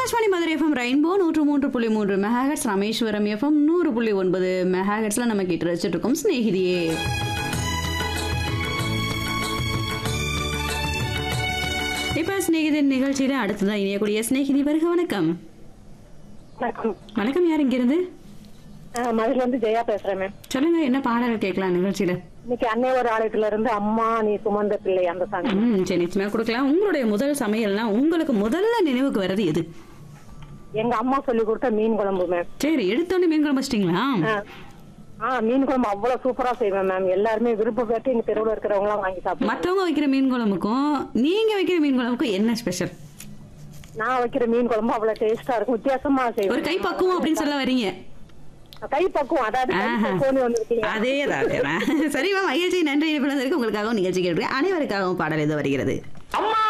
Akashvani Madurai FM rainbow நூற்று மூன்று புள்ளி மூன்று மெகாஹெட்ஸ் ராமேஸ்வரம் எஃப்எம் நூறு புள்ளி ஒன்பது மெகாஹெட்ஸ்ல நம்ம கேட்டு வச்சுட்டு இருக்கோம் சிநேகிதியே இப்ப சிநேகிதன் நிகழ்ச்சியில அடுத்ததான் இணையக்கூடிய சிநேகிதி வருக வணக்கம் வணக்கம் வணக்கம் யார் இங்கிருந்து ஆஹ் மதுரையில இருந்து ஜெயா பேசுறேன் மேம் சொல்லுங்க என்ன பாடல் கேட்கலாம் நிகழ்ச்சியில இன்னைக்கு அன்னை ஒரு ஆலயத்துல இருந்து அம்மா நீ சுமந்த பிள்ளை அந்த சாங் ம் சரி நிச்சயமா கொடுக்கலாம் உங்களுடைய முதல் சமையல்னா உங்களுக்கு முதல்ல நினைவுக்கு வர்றது எது எங்க அம்மா சொல்லி கொடுத்த மீன் குழம்பு மேம் சரி எடுத்தோடனே மீன் குழம்பு வச்சிட்டீங்களா ஆஹ் ஆஹ் மீன் குழம்பு அவ்வளவு சூப்பரா செய்வேன் மேம் எல்லாருமே விருப்பப்பட்டு எங்க தெருவுல இருக்கிறவங்க எல்லாம் வாங்கி சாப்பிடுவோம் மற்றவங்க வைக்கிற மீன் குழம்புக்கும் நீங்க வைக்கிற மீன் குழம்புக்கும் என்ன ஸ்பெஷல் நான் வைக்கிற மீன் குழம்பு அவ்வளவு டேஸ்டா இருக்கும் வித்தியாசமா ஒரு செய்வேன் கை பக்குவம் அப்படின்னு சொல்ல வரீங்க கை பக்குவம் அதாவது கை ஆஹா. பக்குவம்னு வந்திருக்கீங்க அதே தான் அதே தான். சரிம்மா மகிழ்ச்சி நன்றி இணைப்பில் உங்களுக்கு உங்களுக்காகவும் நிகழ்ச்சி கேட்டு அனைவருக்காகவும் பாடல் இது வருகிறது அம்மா